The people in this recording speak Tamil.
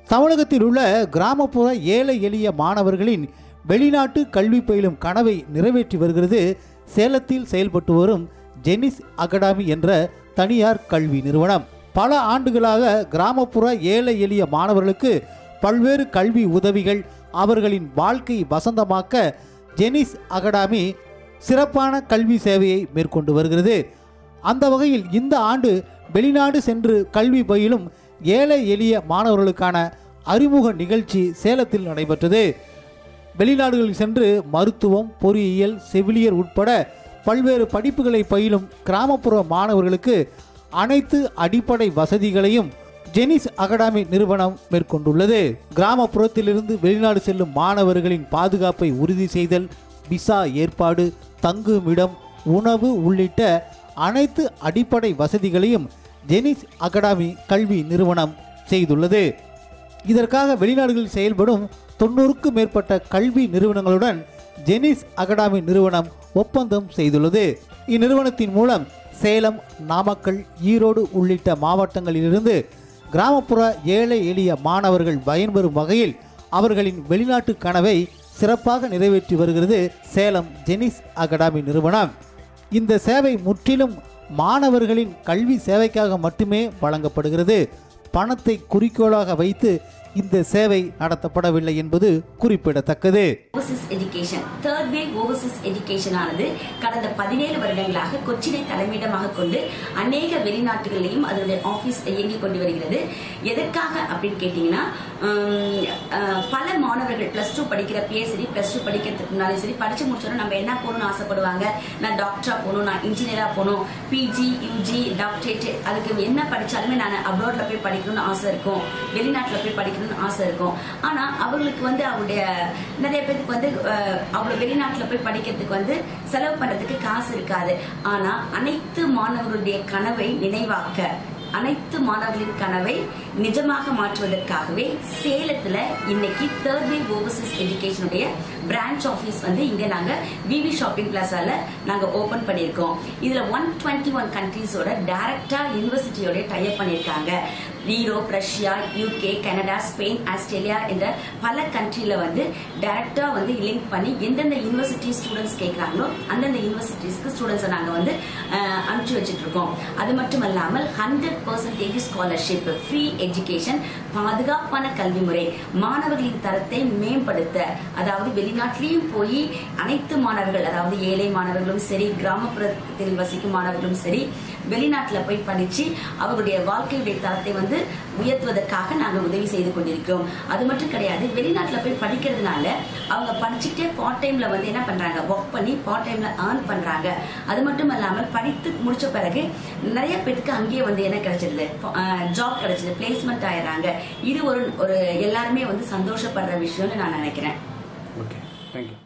தமிழகத்தில் உள்ள கிராமப்புற ஏழை எளிய மாணவர்களின் வெளிநாட்டு கல்வி பயிலும் கனவை நிறைவேற்றி வருகிறது சேலத்தில் செயல்பட்டு வரும் ஜெனிஸ் அகாடமி என்ற தனியார் கல்வி நிறுவனம் பல ஆண்டுகளாக கிராமப்புற ஏழை எளிய மாணவர்களுக்கு பல்வேறு கல்வி உதவிகள் அவர்களின் வாழ்க்கை வசந்தமாக்க ஜெனிஸ் அகாடமி சிறப்பான கல்வி சேவையை மேற்கொண்டு வருகிறது அந்த வகையில் இந்த ஆண்டு வெளிநாடு சென்று கல்வி பயிலும் ஏழை எளிய மாணவர்களுக்கான அறிமுக நிகழ்ச்சி சேலத்தில் நடைபெற்றது வெளிநாடுகளில் சென்று மருத்துவம் பொறியியல் செவிலியர் உட்பட பல்வேறு படிப்புகளை பயிலும் கிராமப்புற மாணவர்களுக்கு அனைத்து அடிப்படை வசதிகளையும் ஜெனிஸ் அகாடமி நிறுவனம் மேற்கொண்டுள்ளது கிராமப்புறத்திலிருந்து வெளிநாடு செல்லும் மாணவர்களின் பாதுகாப்பை உறுதி செய்தல் விசா ஏற்பாடு தங்குமிடம் உணவு உள்ளிட்ட அனைத்து அடிப்படை வசதிகளையும் ஜெனிஸ் அகாடமி கல்வி நிறுவனம் செய்துள்ளது இதற்காக வெளிநாடுகளில் செயல்படும் தொண்ணூறுக்கும் மேற்பட்ட கல்வி நிறுவனங்களுடன் ஜெனிஸ் அகாடமி நிறுவனம் ஒப்பந்தம் செய்துள்ளது இந்நிறுவனத்தின் மூலம் சேலம் நாமக்கல் ஈரோடு உள்ளிட்ட மாவட்டங்களிலிருந்து கிராமப்புற ஏழை எளிய மாணவர்கள் பயன்பெறும் வகையில் அவர்களின் வெளிநாட்டு கனவை சிறப்பாக நிறைவேற்றி வருகிறது சேலம் ஜெனிஸ் அகாடமி நிறுவனம் இந்த சேவை முற்றிலும் மாணவர்களின் கல்வி சேவைக்காக மட்டுமே வழங்கப்படுகிறது பணத்தை குறிக்கோளாக வைத்து இந்த சேவை நடத்தப்படவில்லை என்பது குறிப்பிடத்தக்கது overseas education third wave overseas education ஆனது கடந்த பதினேழு வருடங்களாக கொச்சினை தலைமையிடமாக கொண்டு அநேக வெளிநாட்டுகளிலையும் அதனுடைய ஆபீஸ் இயங்கிக் கொண்டு வருகிறது எதற்காக அப்படின்னு கேட்டீங்கன்னா ஹம், அஹ், பல மாணவர்கள் பிளஸ் டூ படிக்கிறப்பயே சரி பிளஸ் டூ படிக்கிறதுக்கு முன்னாலே சரி படிச்சு முடிச்சோன்னா நம்ம என்ன போகணும்னு ஆசைப்படுவாங்க நான் டாக்டரா போகணும் நான் இன்ஜினியரா போகணும் பிஜி யூஜி டாக்டரேட் அதுக்கு என்ன படிச்சாலுமே நான் அப்ராட்ல போய் படிக்கணும்னு ஆசை இருக்கும் வெளிநாட்டுல போய் படிக்கணும்னு ஆசை இருக்கும் ஆனா அவங்களுக்கு வந்து அவருடைய நிறைய பேருக்கு வந்து அஹ், அவ்வளவு வெளிநாட்டுல போய் படிக்கிறதுக்கு வந்து செலவு பண்றதுக்கு காசு இருக்காது ஆனா அனைத்து மாணவர்களுடைய கனவை நினைவாக்க அனைத்து மாணவர்களின் கனவை நிஜமாக மாற்றுவதற்காகவே சேலத்துல இன்னைக்கு தேர்ட் வேவ் ஓவர்சீஸ் எஜுகேஷனுடைய பிரான்ச் ஆபீஸ் வந்து இங்க நாங்க விவி ஷாப்பிங் பிளாசால நாங்க ஓபன் பண்ணியிருக்கோம் இதுல ஒன் டுவெண்ட்டி ஒன் கண்ட்ரீஸோட டைரக்டா யூனிவர்சிட்டியோட டைப் பண்ணியிருக்காங்க Europe Russia UK Canada Spain Australia என்ற பல கண்ட்ரில வந்து டைரக்டா வந்து லிங்க் பண்ணி எந்தெந்த யூனிவர்சிட்டி ஸ்டூடெண்ட்ஸ் கேட்கறாங்களோ அந்தந்த யூனிவர்சிட்டிஸ்க்கு ஸ்டூடெண்ட்ஸை நாங்க வந்து அஹ், அனுப்பிச்சு வச்சுட்டு இருக்கோம் அது மட்டும் இல்லாமல் hundred percentage scholarship free education பாதுகாப்பான கல்வி முறை மாணவர்களின் தரத்தை மேம்படுத்த அதாவது வெளிநாட்டிலையும் போய் அனைத்து மாணவர்கள் அதாவது ஏழை மாணவர்களும் சரி கிராமப்புறத்தில் வசிக்கும் மாணவர்களும் சரி வெளிநாட்டுல போய் படிச்சு அவர்களுடைய வாழ்க்கையுடைய தரத்தை வந்து உயர்த்துவதற்காக நாங்கள் உதவி செய்து கொண்டிருக்கிறோம் அது மட்டும் கிடையாது வெளிநாட்டுல போய் படிக்கிறதுனால அவங்க படிச்சுக்கிட்டே பார்ட் டைம்ல வந்து என்ன பண்றாங்க ஒர்க் பண்ணி பார்ட் டைம்ல ஏர்ன் பண்றாங்க அது மட்டும் இல்லாமல் படித்து முடிச்ச பிறகு நிறைய பேருக்கு அங்கேயே வந்து என்ன கிடைச்சிருது ஜாப் கிடைச்சது பிளேஸ்மெண்ட் ஆயிடுறாங்க இது ஒரு ஒரு எல்லாருமே வந்து சந்தோஷப்படுற விஷயம்னு நான் நினைக்கிறேன் ஓகே தேங்க்யூ